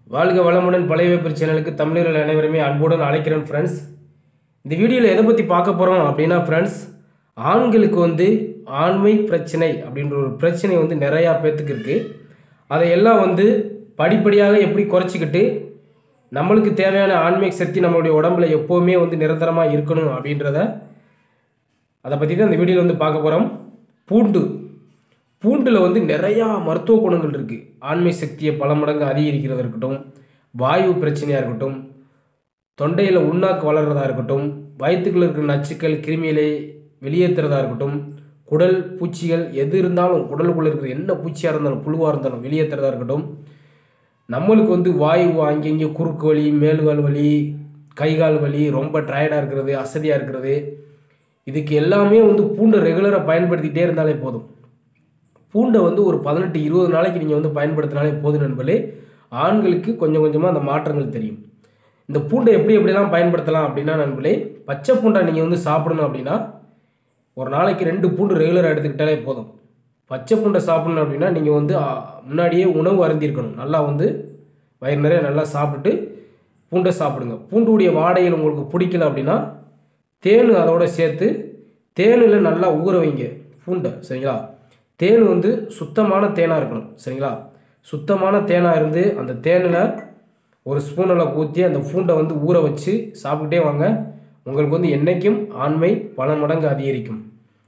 வாழ்க வளமுடன் பழைய வேப்பர் சேனலுக்கு தமிழர்கள் அனைவருமே அன்புடன் அழைக்கிறேன் ஃப்ரெண்ட்ஸ் இந்த வீடியோவில் எதை பற்றி பார்க்க போகிறோம் அப்படின்னா ஃப்ரெண்ட்ஸ் ஆண்களுக்கு வந்து ஆண்மை பிரச்சனை அப்படின்ற ஒரு பிரச்சனை வந்து நிறையா பேர்த்துக்கு இருக்குது அதையெல்லாம் வந்து படிப்படியாக எப்படி குறைச்சிக்கிட்டு நம்மளுக்கு தேவையான ஆன்மீக சக்தி நம்மளுடைய உடம்புல எப்போவுமே வந்து நிரந்தரமாக இருக்கணும் அப்படின்றத அதை பற்றி தான் இந்த வீடியோவில் வந்து பார்க்க போகிறோம் பூண்டு பூண்டில் வந்து நிறையா மருத்துவ குணங்கள் இருக்குது ஆண்மை சக்தியை பல மடங்கு அதிகரிக்கிறதா இருக்கட்டும் வாயு பிரச்சனையாக இருக்கட்டும் தொண்டையில் உண்ணாக்கு வளர்கிறதா இருக்கட்டும் வயிற்றுக்குள்ள இருக்கிற நச்சுக்கள் கிருமிகளை வெளியேற்றுறதா இருக்கட்டும் குடல் பூச்சிகள் எது இருந்தாலும் குடலுக்குள்ளே இருக்கிற என்ன பூச்சியாக இருந்தாலும் புழுவாக இருந்தாலும் வெளியேற்றுறதா இருக்கட்டும் நம்மளுக்கு வந்து வாயு அங்கங்கே குறுக்கு வலி மேல்கால் வலி கைகால் வலி ரொம்ப டயர்டாக இருக்கிறது அசதியாக இருக்கிறது இதுக்கு எல்லாமே வந்து பூண்டை ரெகுலராக பயன்படுத்திகிட்டே இருந்தாலே போதும் பூண்டை வந்து ஒரு பதினெட்டு இருபது நாளைக்கு நீங்கள் வந்து பயன்படுத்தினாலே போதும் நண்பர்களே ஆண்களுக்கு கொஞ்சம் கொஞ்சமாக அந்த மாற்றங்கள் தெரியும் இந்த பூண்டை எப்படி எப்படிலாம் பயன்படுத்தலாம் அப்படின்னா நண்பர்களே பச்சை பூண்டை நீங்கள் வந்து சாப்பிடணும் அப்படின்னா ஒரு நாளைக்கு ரெண்டு பூண்டு ரெகுலராக எடுத்துக்கிட்டாலே போதும் பச்சை பூண்டை சாப்பிடணும் அப்படின்னா நீங்கள் வந்து ஆ, முன்னாடியே உணவு அருந்திருக்கணும் நல்லா வந்து வயிறு நிறைய நல்லா சாப்பிட்டுட்டு பூண்டை சாப்பிடுங்க பூண்டுடைய வாடைகள் உங்களுக்கு பிடிக்கல அப்படின்னா தேன் அதோட சேர்த்து தேனில் நல்லா ஊற வைங்க பூண்டை சரிங்களா தேன் வந்து சுத்தமான தேனாக இருக்கணும் சரிங்களா சுத்தமான தேனாக இருந்து அந்த தேனில் ஒரு ஸ்பூனில் ஊற்றி அந்த பூண்டை வந்து ஊற வச்சு சாப்பிட்டுட்டே வாங்க உங்களுக்கு வந்து என்றைக்கும் ஆண்மை பல மடங்கு அதிகரிக்கும்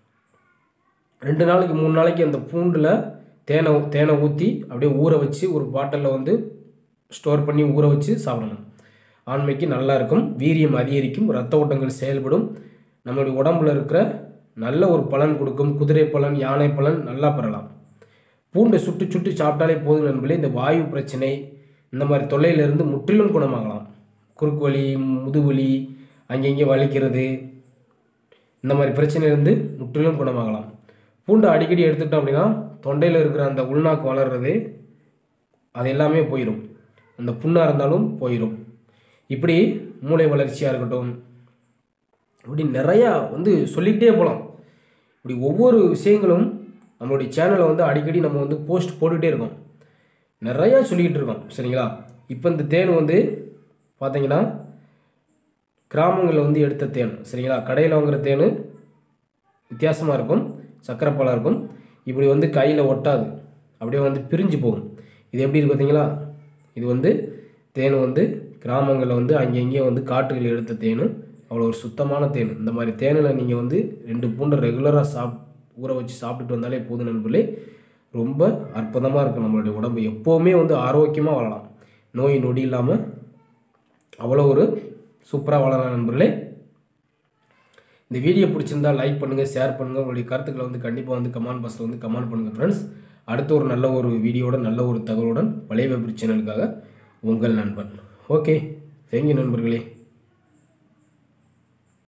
ரெண்டு நாளைக்கு மூணு நாளைக்கு அந்த பூண்டில் தேனை தேனை ஊற்றி அப்படியே ஊற வச்சு ஒரு பாட்டிலில் வந்து ஸ்டோர் பண்ணி ஊற வச்சு சாப்பிடணும் ஆண்மைக்கு நல்லா இருக்கும் வீரியம் அதிகரிக்கும் ரத்த ஓட்டங்கள் செயல்படும் நம்மளுடைய உடம்புல இருக்கிற நல்ல ஒரு பலன் கொடுக்கும் குதிரை பலன் யானை பலன் நல்லா பெறலாம் பூண்டை சுட்டு சுட்டு சாப்பிட்டாலே போதும் நண்பர்களே இந்த வாயு பிரச்சனை இந்த மாதிரி தொல்லையிலிருந்து முற்றிலும் குணமாகலாம் குறுக்கு வலி முதுவலி அங்கங்கே வலிக்கிறது இந்த மாதிரி பிரச்சனையிலேருந்து முற்றிலும் குணமாகலாம் பூண்டை அடிக்கடி எடுத்துக்கிட்டோம் அப்படின்னா தொண்டையில் இருக்கிற அந்த உள்நாக்கு வளர்றது அது எல்லாமே போயிடும் அந்த புண்ணாக இருந்தாலும் போயிடும் இப்படி மூளை வளர்ச்சியாக இருக்கட்டும் இப்படி நிறையா வந்து சொல்லிக்கிட்டே போகலாம் இப்படி ஒவ்வொரு விஷயங்களும் நம்மளுடைய சேனலை வந்து அடிக்கடி நம்ம வந்து போஸ்ட் போட்டுகிட்டே இருக்கோம் நிறையா சொல்லிக்கிட்டு இருக்கோம் சரிங்களா இப்போ இந்த தேன் வந்து பார்த்தீங்கன்னா கிராமங்களில் வந்து எடுத்த தேன் சரிங்களா கடையில் வாங்குற தேன் வித்தியாசமாக இருக்கும் சக்கரைப்பாலாக இருக்கும் இப்படி வந்து கையில் ஒட்டாது அப்படியே வந்து பிரிஞ்சு போகும் இது எப்படி இருக்கு பார்த்தீங்களா இது வந்து தேன் வந்து கிராமங்களில் வந்து அங்கங்கே வந்து காட்டுகளில் எடுத்த தேன் அவ்வளோ ஒரு சுத்தமான தேன் இந்த மாதிரி தேனில் நீங்கள் வந்து ரெண்டு பூண்டை ரெகுலராக சாப் ஊற வச்சு சாப்பிட்டுட்டு வந்தாலே போதும் நண்பர்களே ரொம்ப அற்புதமாக இருக்கும் நம்மளுடைய உடம்பு எப்போவுமே வந்து ஆரோக்கியமாக வாழலாம் நோய் நொடி இல்லாமல் அவ்வளோ ஒரு சூப்பராக வாழலாம் நண்பர்களே இந்த வீடியோ பிடிச்சிருந்தா லைக் பண்ணுங்கள் ஷேர் பண்ணுங்கள் உங்களுடைய கருத்துக்களை வந்து கண்டிப்பாக வந்து கமெண்ட் பாக்ஸில் வந்து கமெண்ட் பண்ணுங்கள் ஃப்ரெண்ட்ஸ் அடுத்த ஒரு நல்ல ஒரு வீடியோட நல்ல ஒரு தகவலுடன் பழைய வெப்பர் சேனலுக்காக உங்கள் நண்பன் ஓகே தேங்க்யூ நண்பர்களே